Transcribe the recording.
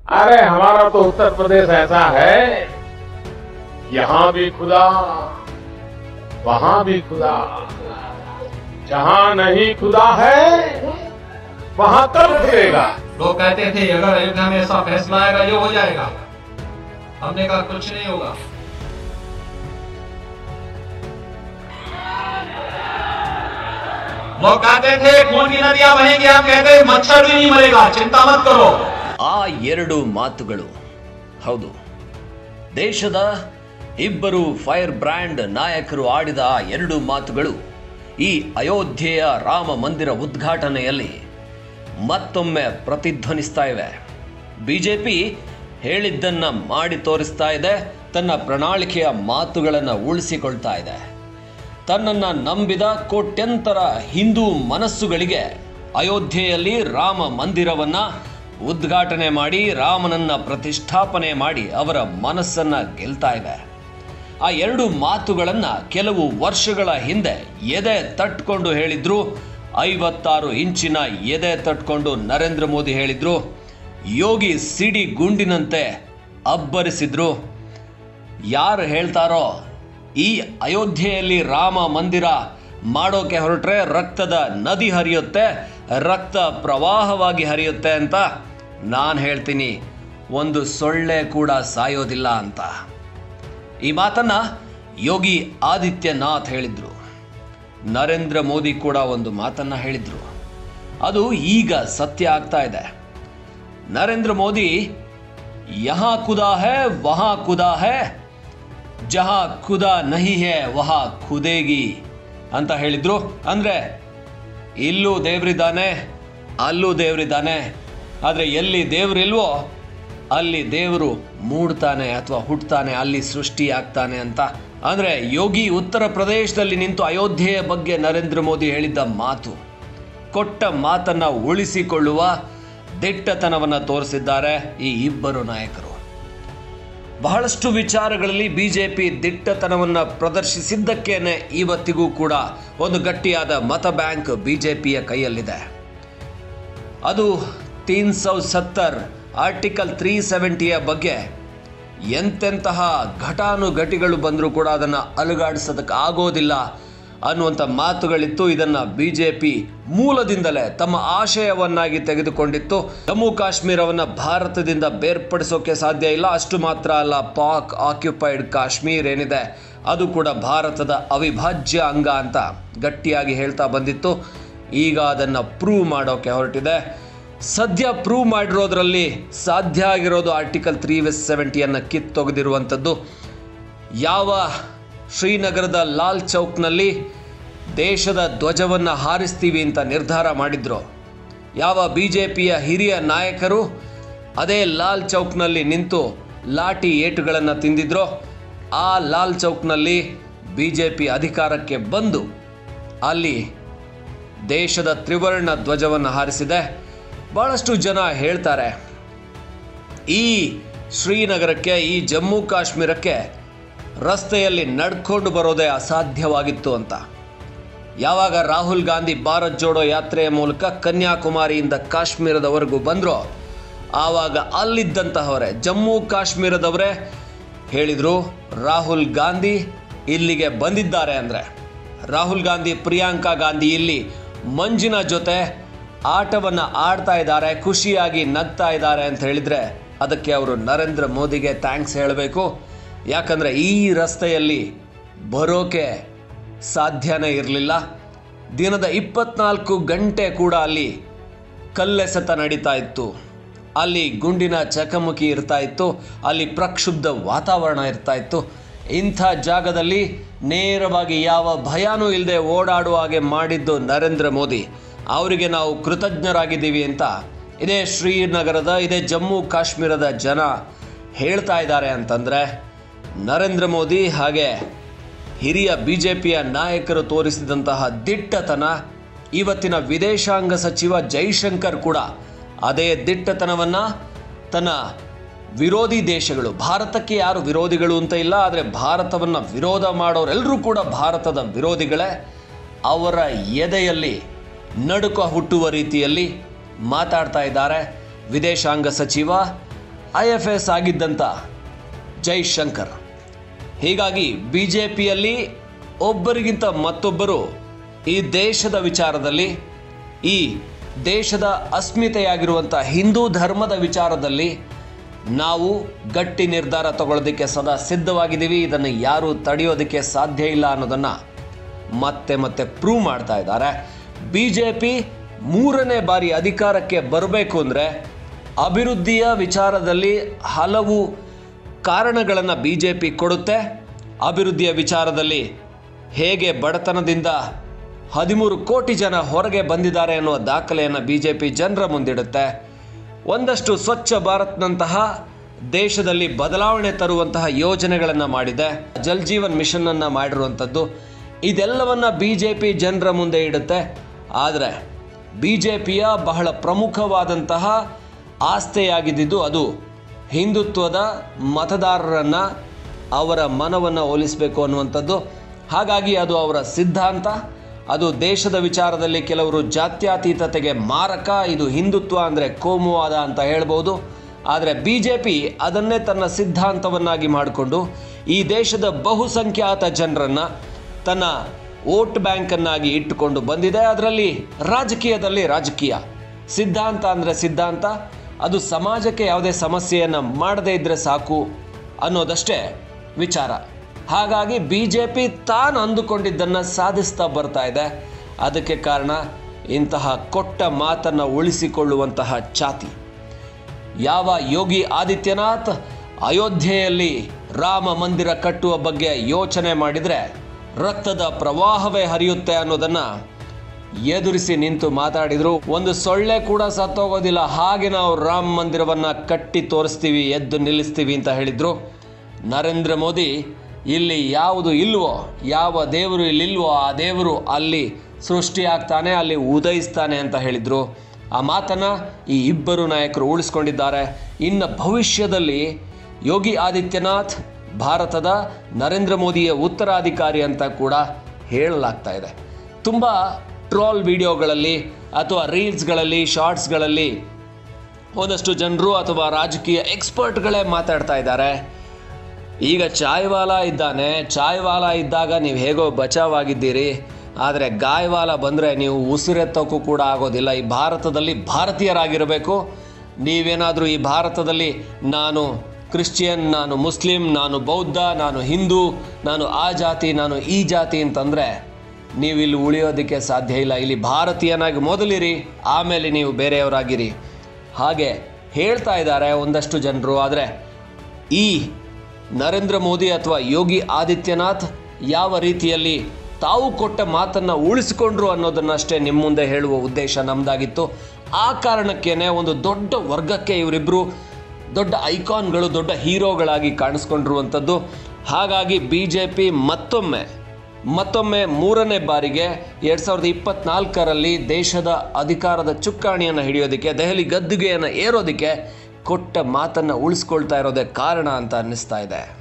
अरे हमारा तो उत्तर प्रदेश ऐसा है यहां भी खुदा वहां भी खुदा जहां नहीं खुदा है वहां कब खुलेगा लोग कहते थे अगर अयोध्या में ऐसा फैसला आएगा ये हो जाएगा हमने कहा कुछ नहीं होगा लोग कहते थे खून की नदियां बहेंगी हम कहते हैं, मच्छर भी नहीं मरेगा चिंता मत करो ಆ ಎರಡು ಮಾತುಗಳು ಹೌದು ದೇಶದ ಇಬ್ಬರು ಫೈರ್ ಬ್ರ್ಯಾಂಡ್ ನಾಯಕರು ಆಡಿದ ಆ ಎರಡು ಮಾತುಗಳು ಈ ಅಯೋಧ್ಯೆಯ ರಾಮ ಮಂದಿರ ಉದ್ಘಾಟನೆಯಲ್ಲಿ ಮತ್ತೊಮ್ಮೆ ಪ್ರತಿಧ್ವನಿಸ್ತಾ ಇವೆ ಬಿಜೆಪಿ ಹೇಳಿದ್ದನ್ನ ಮಾಡಿ ತೋರಿಸ್ತಾ ಇದೆ ತನ್ನ ಪ್ರಣಾಳಿಕೆಯ ಮಾತುಗಳನ್ನು ಉಳಿಸಿಕೊಳ್ತಾ ಇದೆ ತನ್ನನ್ನ ನಂಬಿದ ಕೋಟ್ಯಂತರ ಹಿಂದೂ ಮನಸ್ಸುಗಳಿಗೆ ಅಯೋಧ್ಯೆಯಲ್ಲಿ ರಾಮ ಮಂದಿರವನ್ನ ಉದ್ಘಾಟನೆ ಮಾಡಿ ರಾಮನನ್ನ ಪ್ರತಿಷ್ಠಾಪನೆ ಮಾಡಿ ಅವರ ಮನಸ್ಸನ್ನ ಗೆಲ್ತಾ ಇದೆ ಆ ಎರಡು ಮಾತುಗಳನ್ನ ಕೆಲವು ವರ್ಷಗಳ ಹಿಂದೆ ಎದೆ ತಟ್ಕೊಂಡು ಹೇಳಿದ್ರು ಐವತ್ತಾರು ಇಂಚಿನ ಎದೆ ತಟ್ಕೊಂಡು ನರೇಂದ್ರ ಮೋದಿ ಹೇಳಿದ್ರು ಯೋಗಿ ಸಿಡಿ ಗುಂಡಿನಂತೆ ಅಬ್ಬರಿಸಿದ್ರು ಯಾರು ಹೇಳ್ತಾರೋ ಈ ಅಯೋಧ್ಯೆಯಲ್ಲಿ ರಾಮ ಮಂದಿರ ಮಾಡೋಕೆ ಹೊರಟ್ರೆ ರಕ್ತದ ನದಿ ಹರಿಯುತ್ತೆ ರಕ್ತ ಪ್ರವಾಹವಾಗಿ ಹರಿಯುತ್ತೆ ಅಂತ ನಾನು ಹೇಳ್ತೀನಿ ಒಂದು ಸೊಳ್ಳೆ ಕೂಡ ಸಾಯೋದಿಲ್ಲ ಅಂತ ಈ ಮಾತನ್ನ ಯೋಗಿ ಆದಿತ್ಯನಾಥ್ ಹೇಳಿದ್ರು ನರೇಂದ್ರ ಮೋದಿ ಕೂಡ ಒಂದು ಮಾತನ್ನ ಹೇಳಿದ್ರು ಅದು ಈಗ ಸತ್ಯ ಆಗ್ತಾ ಇದೆ ನರೇಂದ್ರ ಮೋದಿ ಯಹಾ ಕುದಾ ಹೈ ವಹಾ ಕುದಾ ಹೈ ಜಹಾ ಖುದಾ ನಹಿ ಹೇ ವಹ ಖುದೇಗಿ ಅಂತ ಹೇಳಿದ್ರು ಅಂದ್ರೆ ಇಲ್ಲೂ ದೇವ್ರಿದ್ದಾನೆ ಅಲ್ಲೂ ದೇವ್ರಿದ್ದಾನೆ ಆದರೆ ಎಲ್ಲಿ ದೇವ್ರಿಲ್ವೋ ಅಲ್ಲಿ ದೇವರು ಮೂಡ್ತಾನೆ ಅಥವಾ ಹುಟ್ಟುತ್ತಾನೆ ಅಲ್ಲಿ ಸೃಷ್ಟಿ ಆಗ್ತಾನೆ ಅಂತ ಅಂದ್ರೆ ಯೋಗಿ ಉತ್ತರ ಪ್ರದೇಶದಲ್ಲಿ ನಿಂತು ಅಯೋಧ್ಯೆಯ ಬಗ್ಗೆ ನರೇಂದ್ರ ಮೋದಿ ಹೇಳಿದ್ದ ಮಾತು ಕೊಟ್ಟ ಮಾತನ್ನ ಉಳಿಸಿಕೊಳ್ಳುವ ದಿಟ್ಟತನವನ್ನ ತೋರಿಸಿದ್ದಾರೆ ಈ ಇಬ್ಬರು ನಾಯಕರು ಬಹಳಷ್ಟು ವಿಚಾರಗಳಲ್ಲಿ ಬಿಜೆಪಿ ದಿಟ್ಟತನವನ್ನ ಪ್ರದರ್ಶಿಸಿದ್ದಕ್ಕೇನೆ ಇವತ್ತಿಗೂ ಕೂಡ ಒಂದು ಗಟ್ಟಿಯಾದ ಮತ ಬ್ಯಾಂಕ್ ಬಿಜೆಪಿಯ ಕೈಯಲ್ಲಿದೆ ಅದು ತೀನ್ ಸೌ ಸತ್ತರ್ ಆರ್ಟಿಕಲ್ ತ್ರೀ ಸೆವೆಂಟಿಯ ಬಗ್ಗೆ ಎಂತೆಂತಹ ಘಟಾನುಘಟಿಗಳು ಬಂದರೂ ಕೂಡ ಅದನ್ನು ಅಲುಗಾಡಿಸೋದಕ್ಕೆ ಆಗೋದಿಲ್ಲ ಅನ್ನುವಂಥ ಮಾತುಗಳಿತ್ತು ಇದನ್ನ ಬಿಜೆಪಿ ಮೂಲದಿಂದಲೇ ತಮ್ಮ ಆಶಯವನ್ನಾಗಿ ತೆಗೆದುಕೊಂಡಿತ್ತು ಜಮ್ಮು ಕಾಶ್ಮೀರವನ್ನ ಭಾರತದಿಂದ ಬೇರ್ಪಡಿಸೋಕೆ ಸಾಧ್ಯ ಇಲ್ಲ ಅಷ್ಟು ಮಾತ್ರ ಅಲ್ಲ ಪಾಕ್ ಆಕ್ಯುಪೈಡ್ ಕಾಶ್ಮೀರ್ ಏನಿದೆ ಅದು ಕೂಡ ಭಾರತದ ಅವಿಭಾಜ್ಯ ಅಂಗ ಅಂತ ಗಟ್ಟಿಯಾಗಿ ಹೇಳ್ತಾ ಬಂದಿತ್ತು ಈಗ ಅದನ್ನು ಪ್ರೂವ್ ಮಾಡೋಕೆ ಹೊರಟಿದೆ ಸದ್ಯ ಪ್ರೂವ್ ಮಾಡಿರೋದ್ರಲ್ಲಿ ಸಾಧ್ಯ ಆಗಿರೋದು ಆರ್ಟಿಕಲ್ ತ್ರೀ ವೆಸ್ ಸೆವೆಂಟಿಯನ್ನು ಕಿತ್ತೊಗೆದಿರುವಂಥದ್ದು ಯಾವ ಶ್ರೀನಗರದ ಲಾಲ್ ಚೌಕ್ನಲ್ಲಿ ದೇಶದ ಧ್ವಜವನ್ನು ಹಾರಿಸ್ತೀವಿ ಅಂತ ನಿರ್ಧಾರ ಮಾಡಿದ್ರು ಯಾವ ಬಿ ಜೆ ಪಿಯ ಹಿರಿಯ ನಾಯಕರು ಅದೇ ಲಾಲ್ ಚೌಕ್ನಲ್ಲಿ ನಿಂತು ಲಾಠಿ ಏಟುಗಳನ್ನು ತಿಂದಿದ್ರೋ ಆ ಲಾಲ್ ಚೌಕ್ನಲ್ಲಿ ಬಿ ಜೆ ಪಿ ಅಧಿಕಾರಕ್ಕೆ ಬಂದು ಅಲ್ಲಿ ದೇಶದ ತ್ರಿವರ್ಣ ಧ್ವಜವನ್ನು ಹಾರಿಸಿದೆ ಭಾಳಷ್ಟು ಜನ ಹೇಳ್ತಾರೆ ಈ ಶ್ರೀನಗರಕ್ಕೆ ಈ ಜಮ್ಮು ಕಾಶ್ಮೀರಕ್ಕೆ ರಸ್ತೆಯಲ್ಲಿ ನಡ್ಕೊಂಡು ಬರೋದೇ ಅಸಾಧ್ಯವಾಗಿತ್ತು ಅಂತ ಯಾವಾಗ ರಾಹುಲ್ ಗಾಂಧಿ ಭಾರತ್ ಜೋಡೋ ಯಾತ್ರೆಯ ಮೂಲಕ ಕನ್ಯಾಕುಮಾರಿಯಿಂದ ಕಾಶ್ಮೀರದವರೆಗೂ ಬಂದರೋ ಆವಾಗ ಅಲ್ಲಿದ್ದಂತಹವರೇ ಜಮ್ಮು ಕಾಶ್ಮೀರದವರೇ ಹೇಳಿದರು ರಾಹುಲ್ ಗಾಂಧಿ ಇಲ್ಲಿಗೆ ಬಂದಿದ್ದಾರೆ ಅಂದರೆ ರಾಹುಲ್ ಗಾಂಧಿ ಪ್ರಿಯಾಂಕಾ ಗಾಂಧಿ ಇಲ್ಲಿ ಮಂಜಿನ ಜೊತೆ ಆಟವನ್ನು ಆಡ್ತಾ ಇದ್ದಾರೆ ಖುಷಿಯಾಗಿ ನಗ್ತಾ ಇದ್ದಾರೆ ಅಂತ ಹೇಳಿದರೆ ಅದಕ್ಕೆ ಅವರು ನರೇಂದ್ರ ಮೋದಿಗೆ ಥ್ಯಾಂಕ್ಸ್ ಹೇಳಬೇಕು ಯಾಕಂದರೆ ಈ ರಸ್ತೆಯಲ್ಲಿ ಬರೋಕೆ ಸಾಧ್ಯನೇ ಇರಲಿಲ್ಲ ದಿನದ ಇಪ್ಪತ್ನಾಲ್ಕು ಗಂಟೆ ಕೂಡ ಅಲ್ಲಿ ಕಲ್ಲೆಸೆತ ನಡೀತಾ ಇತ್ತು ಅಲ್ಲಿ ಗುಂಡಿನ ಚಕಮಕಿ ಇರ್ತಾ ಇತ್ತು ಅಲ್ಲಿ ಪ್ರಕ್ಷುಬ್ಧ ವಾತಾವರಣ ಇರ್ತಾ ಇತ್ತು ಇಂಥ ಜಾಗದಲ್ಲಿ ನೇರವಾಗಿ ಯಾವ ಭಯನೂ ಇಲ್ಲದೆ ಓಡಾಡುವ ಹಾಗೆ ಮಾಡಿದ್ದು ನರೇಂದ್ರ ಮೋದಿ ಅವರಿಗೆ ನಾವು ಕೃತಜ್ಞರಾಗಿದ್ದೀವಿ ಅಂತ ಇದೇ ಶ್ರೀನಗರದ ಇದೇ ಜಮ್ಮು ಕಾಶ್ಮೀರದ ಜನ ಹೇಳ್ತಾ ಇದ್ದಾರೆ ಅಂತಂದರೆ ನರೇಂದ್ರ ಮೋದಿ ಹಾಗೆ ಹಿರಿಯ ಬಿ ಜೆ ಪಿಯ ನಾಯಕರು ತೋರಿಸಿದಂತಹ ದಿಟ್ಟತನ ಇವತ್ತಿನ ವಿದೇಶಾಂಗ ಸಚಿವ ಜೈಶಂಕರ್ ಕೂಡ ಅದೇ ದಿಟ್ಟತನವನ್ನು ತನ್ನ ವಿರೋಧಿ ದೇಶಗಳು ಭಾರತಕ್ಕೆ ಯಾರು ವಿರೋಧಿಗಳು ಅಂತ ಇಲ್ಲ ಆದರೆ ಭಾರತವನ್ನು ವಿರೋಧ ಮಾಡೋರೆಲ್ಲರೂ ಕೂಡ ಭಾರತದ ವಿರೋಧಿಗಳೇ ಅವರ ಎದೆಯಲ್ಲಿ ನಡುಕ ಹುಟ್ಟುವ ರೀತಿಯಲ್ಲಿ ಮಾತಾಡ್ತಾ ಇದ್ದಾರೆ ವಿದೇಶಾಂಗ ಸಚಿವ ಐ ಎಫ್ ಎಸ್ ಆಗಿದ್ದಂಥ ಜೈಶಂಕರ್ ಹೀಗಾಗಿ ಬಿ ಜೆ ಪಿಯಲ್ಲಿ ಒಬ್ಬರಿಗಿಂತ ಮತ್ತೊಬ್ಬರು ಈ ದೇಶದ ವಿಚಾರದಲ್ಲಿ ಈ ದೇಶದ ಅಸ್ಮಿತೆಯಾಗಿರುವಂಥ ಹಿಂದೂ ಧರ್ಮದ ವಿಚಾರದಲ್ಲಿ ನಾವು ಗಟ್ಟಿ ನಿರ್ಧಾರ ತಗೊಳ್ಳೋದಕ್ಕೆ ಸದಾ ಸಿದ್ಧವಾಗಿದ್ದೀವಿ ಇದನ್ನು ಯಾರೂ ತಡೆಯೋದಕ್ಕೆ ಸಾಧ್ಯ ಇಲ್ಲ ಅನ್ನೋದನ್ನು ಮತ್ತೆ ಮತ್ತೆ ಪ್ರೂವ್ ಮಾಡ್ತಾ ಇದ್ದಾರೆ ಬಿ ಜೆ ಪಿ ಮೂರನೇ ಬಾರಿ ಅಧಿಕಾರಕ್ಕೆ ಬರಬೇಕು ಅಂದರೆ ಅಭಿವೃದ್ಧಿಯ ವಿಚಾರದಲ್ಲಿ ಹಲವು ಕಾರಣಗಳನ್ನು ಬಿ ಜೆ ಪಿ ಕೊಡುತ್ತೆ ಅಭಿವೃದ್ಧಿಯ ವಿಚಾರದಲ್ಲಿ ಹೇಗೆ ಬಡತನದಿಂದ ಹದಿಮೂರು ಕೋಟಿ ಜನ ಹೊರಗೆ ಬಂದಿದ್ದಾರೆ ಅನ್ನುವ ದಾಖಲೆಯನ್ನು ಬಿ ಜೆ ಪಿ ಜನರ ಮುಂದಿಡುತ್ತೆ ಒಂದಷ್ಟು ಸ್ವಚ್ಛ ಭಾರತ್ನಂತಹ ದೇಶದಲ್ಲಿ ಬದಲಾವಣೆ ತರುವಂತಹ ಯೋಜನೆಗಳನ್ನು ಮಾಡಿದೆ ಜಲ್ ಜೀವನ್ ಮಿಷನ್ ಅನ್ನು ಮಾಡಿರುವಂಥದ್ದು ಇದೆಲ್ಲವನ್ನ ಬಿ ಜೆ ಪಿ ಜನರ ಮುಂದೆ ಇಡುತ್ತೆ ಆದರೆ ಬಿ ಜೆ ಪಿಯ ಬಹಳ ಪ್ರಮುಖವಾದಂತಹ ಆಸ್ತೆಯಾಗಿದ್ದಿದ್ದು ಅದು ಹಿಂದುತ್ವದ ಮತದಾರರನ್ನ ಅವರ ಮನವನ್ನು ಒಲಿಸಬೇಕು ಅನ್ನುವಂಥದ್ದು ಹಾಗಾಗಿ ಅದು ಅವರ ಸಿದ್ಧಾಂತ ಅದು ದೇಶದ ವಿಚಾರದಲ್ಲಿ ಕೆಲವರು ಜಾತ್ಯತೀತತೆಗೆ ಮಾರಕ ಇದು ಹಿಂದುತ್ವ ಅಂದರೆ ಕೋಮುವಾದ ಅಂತ ಹೇಳ್ಬೋದು ಆದರೆ ಬಿ ಜೆ ಪಿ ಅದನ್ನೇ ತನ್ನ ಸಿದ್ಧಾಂತವನ್ನಾಗಿ ಮಾಡಿಕೊಂಡು ಈ ದೇಶದ ಬಹುಸಂಖ್ಯಾತ ಜನರನ್ನು ತನ್ನ ವೋಟ್ ಬ್ಯಾಂಕನ್ನಾಗಿ ಇಟ್ಟುಕೊಂಡು ಬಂದಿದೆ ಅದರಲ್ಲಿ ರಾಜಕೀಯದಲ್ಲಿ ರಾಜಕೀಯ ಸಿದ್ಧಾಂತ ಅಂದರೆ ಸಿದ್ಧಾಂತ ಅದು ಸಮಾಜಕ್ಕೆ ಯಾವುದೇ ಸಮಸ್ಯೆಯನ್ನು ಮಾಡದೇ ಇದ್ದರೆ ಸಾಕು ಅನ್ನೋದಷ್ಟೇ ವಿಚಾರ ಹಾಗಾಗಿ ಬಿ ಜೆ ಪಿ ತಾನು ಅಂದುಕೊಂಡಿದ್ದನ್ನು ಸಾಧಿಸ್ತಾ ಬರ್ತಾ ಇದೆ ಅದಕ್ಕೆ ಕಾರಣ ಇಂತಹ ಕೊಟ್ಟ ಮಾತನ್ನು ಉಳಿಸಿಕೊಳ್ಳುವಂತಹ ಚಾತಿ ಯಾವ ಯೋಗಿ ಆದಿತ್ಯನಾಥ್ ಅಯೋಧ್ಯೆಯಲ್ಲಿ ರಾಮ ಮಂದಿರ ಕಟ್ಟುವ ಬಗ್ಗೆ ಯೋಚನೆ ಮಾಡಿದರೆ ರಕ್ತದ ಪ್ರವಾಹವೇ ಹರಿಯುತ್ತೆ ಅನ್ನೋದನ್ನ ಎದುರಿಸಿ ನಿಂತು ಮಾತಾಡಿದ್ರು ಒಂದು ಸೊಳ್ಳೆ ಕೂಡ ಸತ್ತೋಗೋದಿಲ್ಲ ಹಾಗೆ ನಾವು ರಾಮ ಮಂದಿರವನ್ನ ಕಟ್ಟಿ ತೋರಿಸ್ತೀವಿ ಎದ್ದು ನಿಲ್ಲಿಸ್ತೀವಿ ಅಂತ ಹೇಳಿದ್ರು ನರೇಂದ್ರ ಮೋದಿ ಇಲ್ಲಿ ಯಾವುದು ಇಲ್ವೋ ಯಾವ ದೇವರು ಇಲ್ಲಿಲ್ವೋ ಆ ದೇವರು ಅಲ್ಲಿ ಸೃಷ್ಟಿ ಆಗ್ತಾನೆ ಅಲ್ಲಿ ಉದಯಿಸ್ತಾನೆ ಅಂತ ಹೇಳಿದ್ರು ಆ ಮಾತನ್ನ ಈ ಇಬ್ಬರು ನಾಯಕರು ಉಳಿಸ್ಕೊಂಡಿದ್ದಾರೆ ಇನ್ನು ಭವಿಷ್ಯದಲ್ಲಿ ಯೋಗಿ ಆದಿತ್ಯನಾಥ್ ಭಾರತದ ನರೇಂದ್ರ ಮೋದಿಯ ಉತ್ತರಾಧಿಕಾರಿ ಅಂತ ಕೂಡ ಹೇಳಲಾಗ್ತಾ ಇದೆ ತುಂಬ ಟ್ರೋಲ್ ವಿಡಿಯೋಗಳಲ್ಲಿ ಅಥವಾ ರೀಲ್ಸ್ಗಳಲ್ಲಿ ಶಾರ್ಟ್ಸ್ಗಳಲ್ಲಿ ಒಂದಷ್ಟು ಜನರು ಅಥವಾ ರಾಜಕೀಯ ಎಕ್ಸ್ಪರ್ಟ್ಗಳೇ ಮಾತಾಡ್ತಾ ಇದ್ದಾರೆ ಈಗ ಚಾಯ್ವಾಲ ಇದ್ದಾನೆ ಚಾಯ್ವಾಲ ಇದ್ದಾಗ ನೀವು ಹೇಗೋ ಬಚಾವಾಗಿದ್ದೀರಿ ಆದರೆ ಗಾಯವಾಲ ಬಂದರೆ ನೀವು ಉಸಿರೆತ್ತೋಕ್ಕೂ ಕೂಡ ಆಗೋದಿಲ್ಲ ಈ ಭಾರತದಲ್ಲಿ ಭಾರತೀಯರಾಗಿರಬೇಕು ನೀವೇನಾದರೂ ಈ ಭಾರತದಲ್ಲಿ ನಾನು ಕ್ರಿಶ್ಚಿಯನ್ ನಾನು ಮುಸ್ಲಿಂ ನಾನು ಬೌದ್ಧ ನಾನು ಹಿಂದೂ ನಾನು ಆ ಜಾತಿ ನಾನು ಈ ಜಾತಿ ಅಂತಂದರೆ ನೀವು ಇಲ್ಲಿ ಉಳಿಯೋದಕ್ಕೆ ಸಾಧ್ಯ ಇಲ್ಲ ಇಲ್ಲಿ ಭಾರತೀಯನಾಗಿ ಮೊದಲಿರಿ ಆಮೇಲೆ ನೀವು ಬೇರೆಯವರಾಗಿರಿ ಹಾಗೆ ಹೇಳ್ತಾ ಇದ್ದಾರೆ ಒಂದಷ್ಟು ಜನರು ಆದರೆ ಈ ನರೇಂದ್ರ ಮೋದಿ ಅಥವಾ ಯೋಗಿ ಆದಿತ್ಯನಾಥ್ ಯಾವ ರೀತಿಯಲ್ಲಿ ತಾವು ಕೊಟ್ಟ ಮಾತನ್ನು ಉಳಿಸಿಕೊಂಡ್ರು ಅನ್ನೋದನ್ನಷ್ಟೇ ನಿಮ್ಮ ಮುಂದೆ ಹೇಳುವ ಉದ್ದೇಶ ನಮ್ಮದಾಗಿತ್ತು ಆ ಕಾರಣಕ್ಕೇನೆ ಒಂದು ದೊಡ್ಡ ವರ್ಗಕ್ಕೆ ಇವರಿಬ್ಬರು ದೊಡ್ಡ ಐಕಾನ್ಗಳು ದೊಡ್ಡ ಹೀರೋಗಳಾಗಿ ಕಾಣಿಸ್ಕೊಂಡಿರುವಂಥದ್ದು ಹಾಗಾಗಿ ಬಿ ಜೆ ಪಿ ಮತ್ತೊಮ್ಮೆ ಮತ್ತೊಮ್ಮೆ ಮೂರನೇ ಬಾರಿಗೆ ಎರಡು ಸಾವಿರದ ಇಪ್ಪತ್ನಾಲ್ಕರಲ್ಲಿ ದೇಶದ ಅಧಿಕಾರದ ಚುಕ್ಕಾಣಿಯನ್ನು ಹಿಡಿಯೋದಕ್ಕೆ ದೆಹಲಿ ಗದ್ದುಗೆಯನ್ನು ಏರೋದಕ್ಕೆ ಕೊಟ್ಟ ಮಾತನ್ನು ಉಳಿಸ್ಕೊಳ್ತಾ ಇರೋದೇ ಕಾರಣ ಅಂತ ಅನ್ನಿಸ್ತಾ ಇದೆ